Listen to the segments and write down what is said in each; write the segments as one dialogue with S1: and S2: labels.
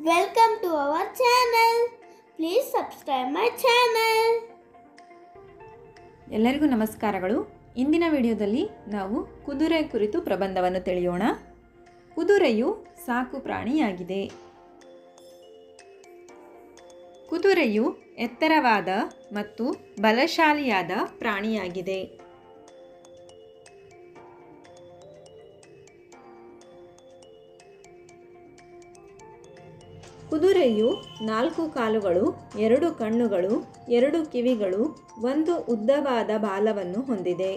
S1: Welcome to our channel. Please subscribe my channel.
S2: ಎಲ್ಲರಿಗೂ ನಮಸ್ಕಾರಗಳು ಇಂದಿನ ವಿಡಿಯೋದಲ್ಲಿ ನಾವು ಕುದುರೆ ಕುರಿತು ಪ್ರಬಂಧವನ್ನು ತಿಳಿಯೋಣ ಕುದುರೆಯು ಸಾಕು ಪ್ರಾಣಿಯಾಗಿದೆ ಕುದುರೆಯು ಎತ್ತರವಾದ ಮತ್ತು ಬಲಶಾಲಿಯಾದ ಪ್ರಾಣಿಯಾಗಿದೆ ಕುದುರೆಯು ನಾಲ್ಕು ಕಾಲುಗಳು ಎರಡು ಕಣ್ಣುಗಳು ಎರಡು ಕಿವಿಗಳು ಒಂದು ಉದ್ದವಾದ ಬಾಲವನ್ನು ಹೊಂದಿದೆ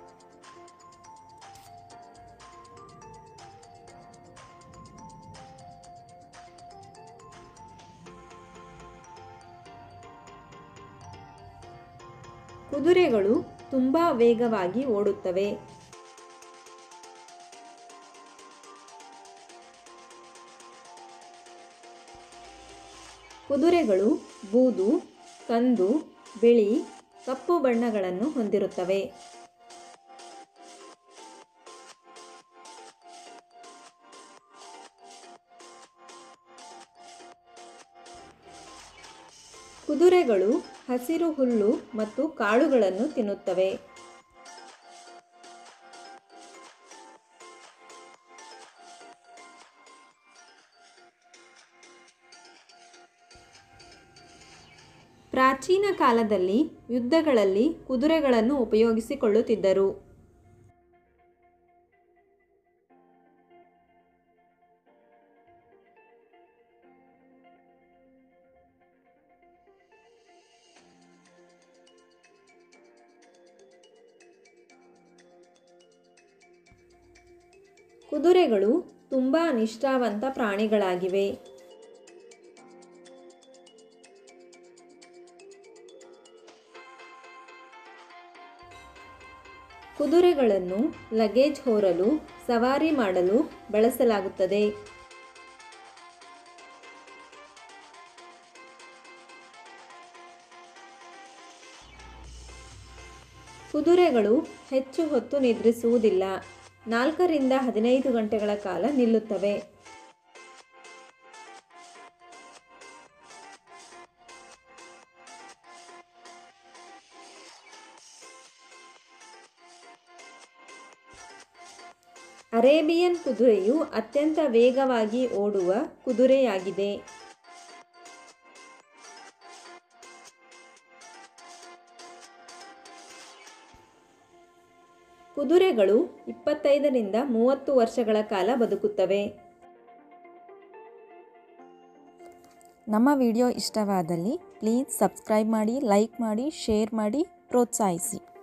S2: ಕುದುರೆಗಳು ತುಂಬ ವೇಗವಾಗಿ ಓಡುತ್ತವೆ ಕುದುರೆಗಳು ಬೂದು ಕಂದು ಬಿಳಿ ಕಪ್ಪು ಬಣ್ಣಗಳನ್ನು ಹೊಂದಿರುತ್ತವೆ ಕುದುರೆಗಳು ಹಸಿರು ಹುಲ್ಲು ಮತ್ತು ಕಾಳುಗಳನ್ನು ತಿನ್ನುತ್ತವೆ ಪ್ರಾಚೀನ ಕಾಲದಲ್ಲಿ ಯುದ್ಧಗಳಲ್ಲಿ ಕುದುರೆಗಳನ್ನು ಉಪಯೋಗಿಸಿಕೊಳ್ಳುತ್ತಿದ್ದರು ಕುದುರೆಗಳು ತುಂಬ ನಿಷ್ಠಾವಂತ ಪ್ರಾಣಿಗಳಾಗಿವೆ ಕುದುರೆಗಳನ್ನು ಲಗೇಜ್ ಹೊರಲು ಸವಾರಿ ಮಾಡಲು ಬಳಸಲಾಗುತ್ತದೆ ಕುದುರೆಗಳು ಹೆಚ್ಚು ಹೊತ್ತು ನಿದ್ರಿಸುವುದಿಲ್ಲ ನಾಲ್ಕರಿಂದ ಹದಿನೈದು ಗಂಟೆಗಳ ಕಾಲ ನಿಲ್ಲುತ್ತವೆ ಅರೇಬಿಯನ್ ಕುದುರೆಯು ಅತ್ಯಂತ ವೇಗವಾಗಿ ಓಡುವ ಕುದುರೆಯಾಗಿದೆ ಕುದುರೆಗಳು ಇಪ್ಪತ್ತೈದರಿಂದ ಮೂವತ್ತು ವರ್ಷಗಳ ಕಾಲ ಬದುಕುತ್ತವೆ
S3: ನಮ್ಮ ವಿಡಿಯೋ ಇಷ್ಟವಾದಲ್ಲಿ ಪ್ಲೀಸ್ ಸಬ್ಸ್ಕ್ರೈಬ್ ಮಾಡಿ ಲೈಕ್ ಮಾಡಿ ಶೇರ್ ಮಾಡಿ ಪ್ರೋತ್ಸಾಹಿಸಿ